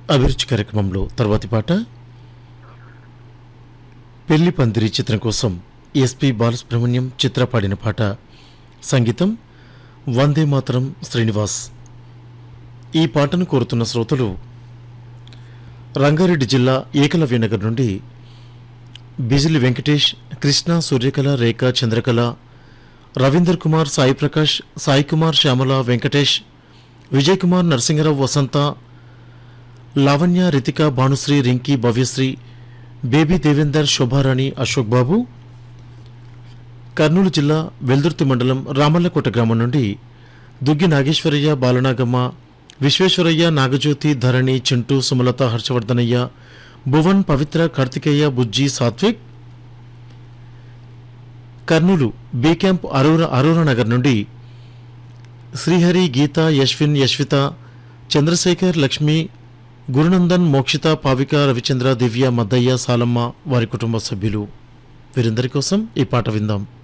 అభిరుచి కార్యక్రమంలో తర్వాతి పాట పెళ్లి పందిరి చిత్రం కోసం ఎస్పి బాలసుబ్రహ్మణ్యం చిత్ర పాడిన పాట సంగీతం వందే మాతరం శ్రీనివాస్ ఈ పాటను కోరుతున్న శ్రోతలు రంగారెడ్డి జిల్లా ఏకలవ్యనగర్ నుండి బిజిలి వెంకటేష్ కృష్ణ సూర్యకళ రేఖ చంద్రకళ రవీందర్ కుమార్ సాయి ప్రకాష్ సాయి కుమార్ శ్యామల వెంకటేష్ విజయ్ కుమార్ నరసింహరావు వసంత లావణ్య రితిక భానుశ్రీ రింకీ భవ్యశ్రీ బేబీ దేవేందర్ శోభారాణి అశోక్ బాబు కర్నూలు జిల్లా వెల్దుర్తి మండలం రామల్లకోట గ్రామం నుండి Duggi Nageswaraiah Balanagamma Visweswaraiah Nagajyothi Dharani Chintu Sumalatha Harshavardhanaiah Bhuvan Pavithra Karthikeya Bujji Sathvik Kurnool B camp Aurora Aurora Nagar నుండి శ్రీహరి గీత యశ్విన్ యశ్విత చంద్రశేఖర్ లక్ష్మి గురునందన్ మోక్షిత పావిక రవిచంద్ర దివ్య మద్దయ్య సాలమ్మ వారి కుటుంబ సభ్యులు వీరందరి కోసం ఈ పాట విందాం